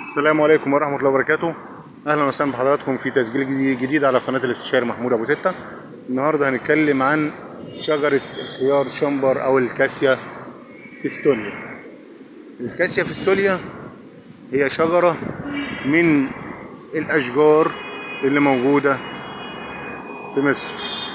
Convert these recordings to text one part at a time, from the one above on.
السلام عليكم ورحمة الله وبركاته أهلا وسهلا بحضراتكم في تسجيل جديد- جديد على قناة الاستشاري محمود أبو ستة النهاردة هنتكلم عن شجرة الخيار شمبر أو الكاسيا فيستوليا الكاسيا فيستوليا هي شجرة من الأشجار اللي موجودة في مصر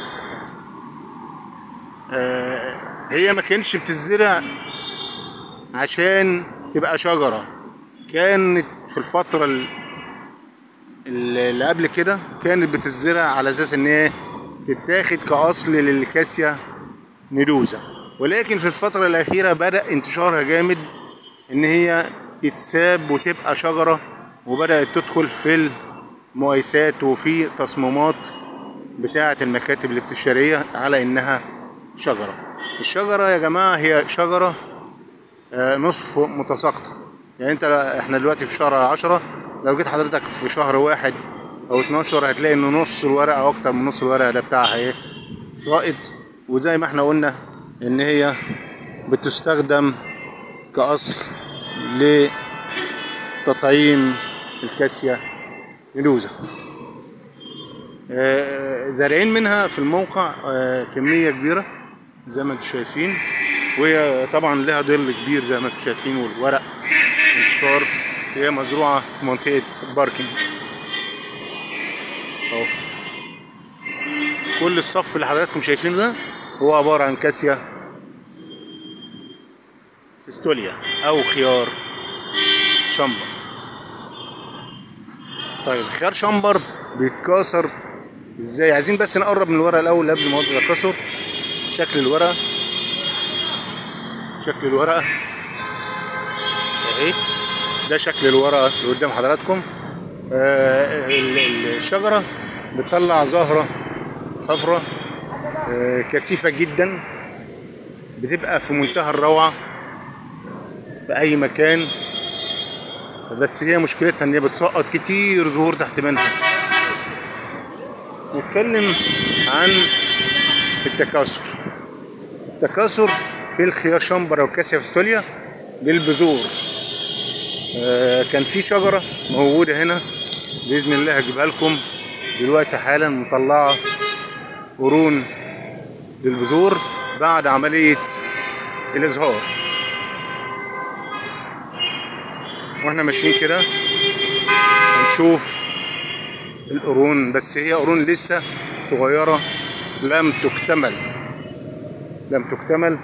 آه، هي ما كانش بتزرع عشان تبقى شجرة كانت في الفترة ال- ال- اللي قبل كده كانت بتزرع على أساس إن هي تتاخد كأصل للكاسيا ندوزة ولكن في الفترة الأخيرة بدأ انتشارها جامد إن هي تتساب وتبقى شجرة وبدأت تدخل في المقايسات وفي تصميمات بتاعة المكاتب الاستشارية على إنها شجرة الشجرة يا جماعة هي شجرة آه، نصف متساقطة يعني انت احنا دلوقتي في شهر عشرة لو جيت حضرتك في شهر واحد او 12 هتلاقي ان نص الورقة او اكتر من نص الورقة ده بتاعها ايه ساقط وزي ما احنا قلنا ان هي بتستخدم كأصل لتطعيم الكاسيا ميلوزا آه، زارعين منها في الموقع آه، كمية كبيرة زي ما انتم شايفين وهي طبعا لها ظل كبير زي ما انتم شايفين والورق انتشار هي مزروعة في منطقة باركنج اهو كل الصف اللي حضراتكم شايفينه ده هو عبارة عن كاسيا فيستوليا أو خيار شمبر طيب خيار شمبر بيتكاثر ازاي عايزين بس نقرب من الورقة الأول قبل ما أبدأ التكاثر شكل الورقة شكل الورقة اهي ده شكل الورقة اللي قدام حضراتكم آه ال- ال- الشجرة بتطلع زهرة صفرة آه كثيفة جدا بتبقى في منتهى الروعة في أي مكان بس هي مشكلتها إن هي بتسقط كتير زهور تحت منها نتكلم عن التكاثر التكاثر في الخيار شمبر او كاسيا فيستوليا للبذور آه، كان في شجرة موجودة هنا بإذن الله هجيبها لكم دلوقتي حالا مطلعة قرون للبذور بعد عملية الإزهار واحنا ماشيين كده هنشوف القرون بس هي قرون لسه صغيرة لم تكتمل لم تكتمل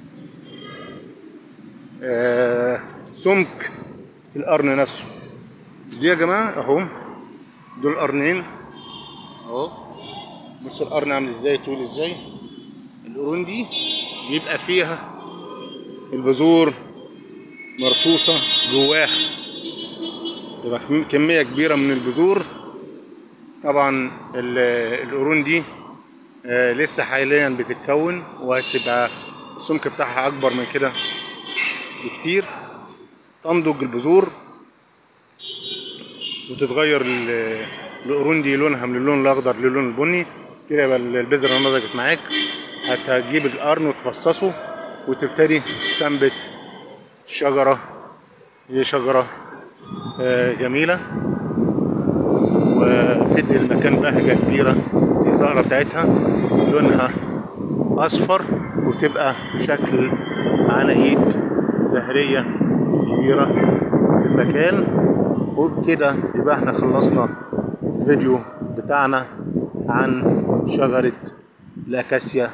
آه سمك القرن نفسه دي يا جماعة اهو دول قرنين اهو بص القرن عامل ازاي طول ازاي القرون دي بيبقى فيها البذور مرصوصة جواها يبقى كم- كمية كبيرة من البذور طبعا ال- القرون دي آه، لسه حاليا بتتكون وهتبقى السمك بتاعها اكبر من كده بكتير تنضج البذور وتتغير ال- القرون دي لونها من اللون الاخضر للون البني كده يبقى البذره نضجت معاك هت- هتجيب القرن وتفصصه وتبتدي تستنبت شجره هي شجره آه، جميله وبتدي المكان بهجة كبيرة الزهرة بتاعتها لونها أصفر وبتبقى شكل عناقيد زهرية كبيرة في المكان وبكده يبقى احنا خلصنا الفيديو بتاعنا عن شجرة الأكاسيا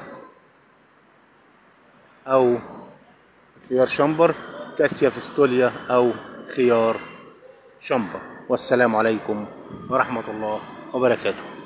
أو خيار شمبر كاسيا فيستوليا أو خيار شمبر والسلام عليكم ورحمة الله وبركاته